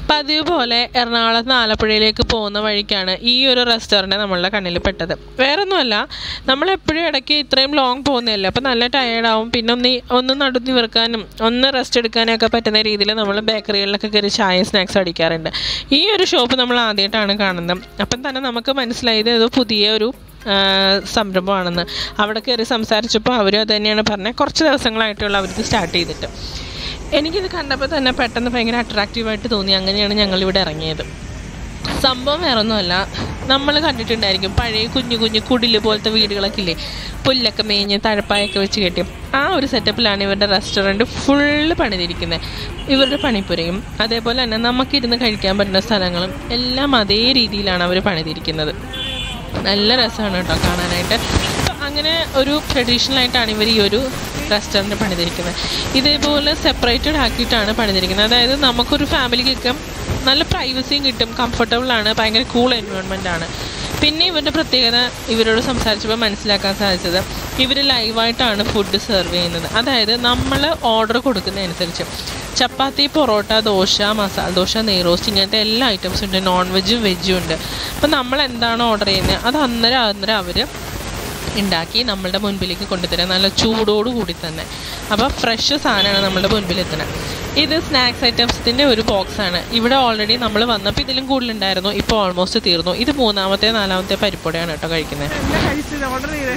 പതിവ് പോലെ എറണാകുളത്ത് നിന്ന് ആലപ്പുഴയിലേക്ക് പോകുന്ന വഴിക്കാണ് ഈ ഒരു റെസ്റ്റോറൻറ്റ് നമ്മളുടെ കണ്ണിൽ പെട്ടത് വേറെ ഒന്നുമല്ല നമ്മളെപ്പോഴും ഇടയ്ക്ക് ഇത്രയും ലോങ് പോകുന്നതല്ലേ അപ്പോൾ നല്ല ടയേർഡാവും പിന്നെ ഒന്ന് ഈ- ഒന്ന് നടു നിവർക്കാനും ഒന്ന് റെസ്റ്റ് എടുക്കാനൊക്കെ പറ്റുന്ന രീതിയിൽ നമ്മൾ ബേക്കറികളിലൊക്കെ കയറി ചായ സ്നാക്സ് അടിക്കാറുണ്ട് ഈ ഒരു ഷോപ്പ് നമ്മൾ ആദ്യമായിട്ടാണ് കാണുന്നത് അപ്പം തന്നെ നമുക്ക് മനസ്സിലായത് ഇത് പുതിയ ഒരു ആ, സംരംഭമാണെന്ന് അവിടെ കയറി സംസാരിച്ചപ്പോൾ അവരും അത് തന്നെയാണ് പറഞ്ഞത് കുറച്ച് ദിവസങ്ങളായിട്ടുള്ള അവരിത് സ്റ്റാർട്ട് ചെയ്തിട്ട് എനിക്കിത് കണ്ടപ്പോൾ തന്നെ പെട്ടെന്ന് ഭയങ്കര അട്രാക്റ്റീവായിട്ട് തോന്നി അങ്ങനെയാണ് ഞങ്ങളിവിടെ ഇറങ്ങിയത് സംഭവം വേറൊന്നുമല്ല നമ്മൾ കണ്ടിട്ടുണ്ടായിരിക്കും പഴയ കുഞ്ഞു കുഞ്ഞു കുടില് പോലത്തെ വീടുകളൊക്കെ ഇല്ലേ പുല്ലൊക്കെ മേഞ്ഞ് തഴപ്പായൊക്കെ വെച്ച് കെട്ടി ആ ഒരു സെറ്റപ്പിലാണ് ഇവരുടെ റെസ്റ്റോറൻറ്റ് ഫുള്ള് പണിതിരിക്കുന്നത് ഇവരുടെ പണിപ്പുരയും അതേപോലെ തന്നെ നമുക്കിരുന്ന് കഴിക്കാൻ പറ്റുന്ന സ്ഥലങ്ങളും എല്ലാം അതേ രീതിയിലാണ് അവർ പണിതിരിക്കുന്നത് നല്ല രസമാണ് കേട്ടോ കാണാനായിട്ട് അപ്പോൾ അങ്ങനെ ഒരു ട്രഡീഷണൽ ആയിട്ടാണ് ഇവർ ഈ ഒരു റെസ്റ്റോറൻറ്റ് പണിതിരിക്കുന്നത് ഇതേപോലെ സെപ്പറേറ്റഡ് ആക്കിയിട്ടാണ് പണിതിരിക്കുന്നത് അതായത് നമുക്കൊരു ഫാമിലിക്കൊക്കെ നല്ല പ്രൈവസിയും കിട്ടും കംഫർട്ടബിൾ ആണ് ഭയങ്കര കൂൾ എൻവയോൺമെൻ്റ് ആണ് പിന്നെ ഇവരുടെ പ്രത്യേകത ഇവരോട് സംസാരിച്ചപ്പോൾ മനസ്സിലാക്കാൻ സാധിച്ചത് ഇവർ ലൈവായിട്ടാണ് ഫുഡ് സെർവ് ചെയ്യുന്നത് അതായത് നമ്മൾ ഓർഡർ കൊടുക്കുന്നതനുസരിച്ച് ചപ്പാത്തി പൊറോട്ട ദോശ മസാല ദോശ നെയ്റോസ്റ്റ് ഇങ്ങനത്തെ എല്ലാ ഐറ്റംസും ഉണ്ട് നോൺ വെജും വെജും ഉണ്ട് അപ്പം നമ്മൾ എന്താണ് ഓർഡർ ചെയ്യുന്നത് അത് അന്നേരം അന്നേരം അവർ ഉണ്ടാക്കി നമ്മളുടെ മുൻപിലേക്ക് കൊണ്ടുതരാം നല്ല ചൂടോട് കൂടി തന്നെ അപ്പോൾ ഫ്രഷ് സാധനമാണ് നമ്മളുടെ മുൻപിൽ എത്തുന്നത് ഇത് സ്നാക്സ് ഐറ്റംസിൻ്റെ ഒരു ബോക്സാണ് ഇവിടെ ഓൾറെഡി നമ്മൾ വന്നപ്പോൾ ഇതിലും കൂടുതലുണ്ടായിരുന്നു ഇപ്പോൾ ഓൾമോസ്റ്റ് തീർന്നു ഇത് മൂന്നാമത്തെ നാലാമത്തെ പരിപ്പോടെയാണ് കേട്ടോ കഴിക്കുന്നത് എന്താ കഴിച്ചത് ഓർഡർ ചെയ്തേ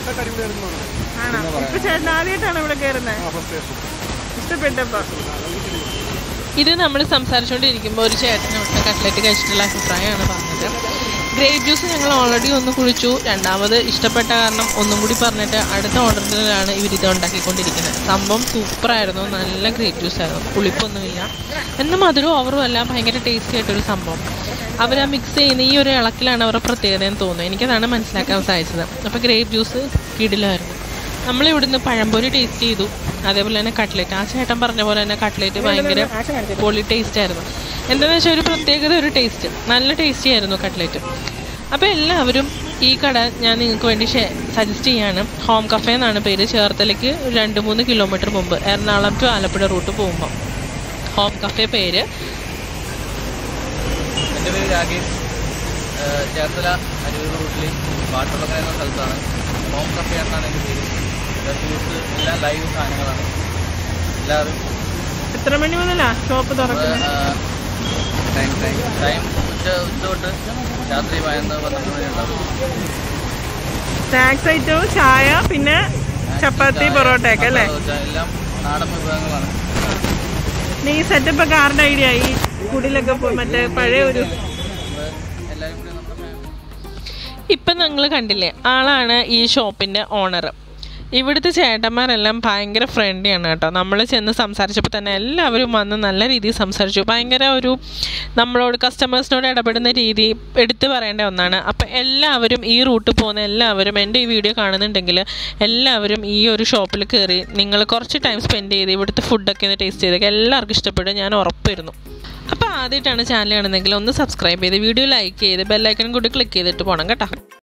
ആണോ ഇപ്പൊ ചേട്ടൻ ആദ്യമായിട്ടാണ് ഇവിടെ കയറുന്നത് ഇഷ്ടപ്പെട്ടപ്പോ ഇത് നമ്മൾ സംസാരിച്ചുകൊണ്ടിരിക്കുമ്പോൾ ഒരു ചേട്ടനോട്ട് കട്ട്ലറ്റ് കഴിച്ചിട്ടുള്ള അഭിപ്രായമാണ് പറഞ്ഞത് ഗ്രേപ്പ് ജ്യൂസ് ഞങ്ങൾ ഓൾറെഡി ഒന്ന് കുടിച്ചു രണ്ടാമത് ഇഷ്ടപ്പെട്ട കാരണം ഒന്നും കൂടി പറഞ്ഞിട്ട് അടുത്ത ഓർഡറിലാണ് ഇവരിത് ഉണ്ടാക്കിക്കൊണ്ടിരിക്കുന്നത് സംഭവം സൂപ്പറായിരുന്നു നല്ല ഗ്രേപ്പ് ജ്യൂസ് ആയിരുന്നു പുളിപ്പൊന്നുമില്ല എന്നാൽ മധുരവും ഓവറും അല്ല ഭയങ്കര ടേസ്റ്റി ആയിട്ടൊരു സംഭവം അവർ ആ മിക്സ് ചെയ്യുന്ന ഈ ഒരു ഇളക്കിലാണ് അവരുടെ പ്രത്യേകത എന്ന് തോന്നുന്നു എനിക്കതാണ് മനസ്സിലാക്കാൻ സാധിച്ചത് അപ്പോൾ ഗ്രേപ്പ് ജ്യൂസ് കിടിലായിരുന്നു നമ്മൾ ഇവിടുന്ന് പഴംപൊരി ടേസ്റ്റ് ചെയ്തു അതേപോലെ തന്നെ കട്ട്ലറ്റ് ആ ചേട്ടൻ പറഞ്ഞ പോലെ തന്നെ കട്ട്ലറ്റ് ഭയങ്കര പൊളി ടേസ്റ്റ് ആയിരുന്നു എന്താണെന്ന് വെച്ചാൽ ഒരു പ്രത്യേകത ഒരു ടേസ്റ്റ് നല്ല ടേസ്റ്റി ആയിരുന്നു കട്ട്ലറ്റ് അപ്പോൾ എല്ലാവരും ഈ കട ഞാൻ നിങ്ങൾക്ക് വേണ്ടി സജസ്റ്റ് ചെയ്യാണ് ഹോം കഫേ എന്നാണ് പേര് ചേർത്തലയ്ക്ക് ഒരു രണ്ട് മൂന്ന് കിലോമീറ്റർ മുമ്പ് എറണാകുളം ടു ആലപ്പുഴ റൂട്ട് പോകുമ്പോൾ ഹോം കഫേ പേര് എൻ്റെ പേര് രാകേഷ് ഏഹ് ചേർത്തല അരൂർ റൂട്ടിൽ പാട്ടുളക്കര എന്ന സ്ഥലത്താണ് ഹോം കഫേ എന്നാണ് എൻ്റെ പേര് ജ്യൂസ് എല്ലാം ലൈവ് സാധനങ്ങളാണ് എല്ലാവരും എത്ര മണി മുതലാ ഷോപ്പ് തുറക്കുന്നത് ടൈം ടൈം ടൈം ഉച്ച ഉച്ച തൊട്ട് രാത്രി പതിനൊന്ന് പന്ത്രണ്ട് മണി ഉണ്ടാവും സ്നാക്സ് ഐറ്റവും ചായ പിന്നെ ചപ്പാത്തി പൊറോട്ടയൊക്കെ അല്ലേ എല്ലാം നാടൻ വിഭവങ്ങളാണ് നീ സെറ്റപ്പ് ഒക്കെ ആരുടെ ഐഡിയ ഈ കുടിലൊക്കെ പോയി മറ്റേ പഴയ ഒരു നമ്മൾ എല്ലാവരും കൂടി നമ്മുടെ ഫാമിലി ഇപ്പം നിങ്ങൾ കണ്ടില്ലേ ആളാണ് ഈ ഷോപ്പിൻ്റെ ഓണർ ഇവിടുത്തെ ചേട്ടന്മാരെല്ലാം ഭയങ്കര ഫ്രണ്ട്ലിയാണ് കേട്ടോ നമ്മൾ ചെന്ന് സംസാരിച്ചപ്പോൾ തന്നെ എല്ലാവരും വന്ന് നല്ല രീതിയിൽ സംസാരിച്ചു ഭയങ്കര ഒരു നമ്മളോട് കസ്റ്റമേഴ്സിനോട് ഇടപെടുന്ന രീതി എടുത്തു പറയേണ്ട ഒന്നാണ് അപ്പം എല്ലാവരും ഈ റൂട്ട് പോകുന്ന എല്ലാവരും എൻ്റെ ഈ വീഡിയോ കാണുന്നുണ്ടെങ്കിൽ എല്ലാവരും ഈ ഒരു ഷോപ്പിൽ കയറി നിങ്ങൾ കുറച്ച് ടൈം സ്പെൻഡ് ചെയ്ത് ഇവിടുത്തെ ഫുഡൊക്കെ ഒന്ന് ടേസ്റ്റ് ചെയ്തൊക്കെ എല്ലാവർക്കും ഇഷ്ടപ്പെടും ഞാൻ ഉറപ്പായിരുന്നു അപ്പോൾ ആദ്യമായിട്ടാണ് ചാനൽ കാണുന്നതെങ്കിൽ ഒന്ന് സബ്സ്ക്രൈബ് ചെയ്ത് വീഡിയോ ലൈക്ക് ചെയ്ത് ബെല്ലൈക്കൺ കൂടി ക്ലിക്ക് ചെയ്തിട്ട് പോകണം കേട്ടോ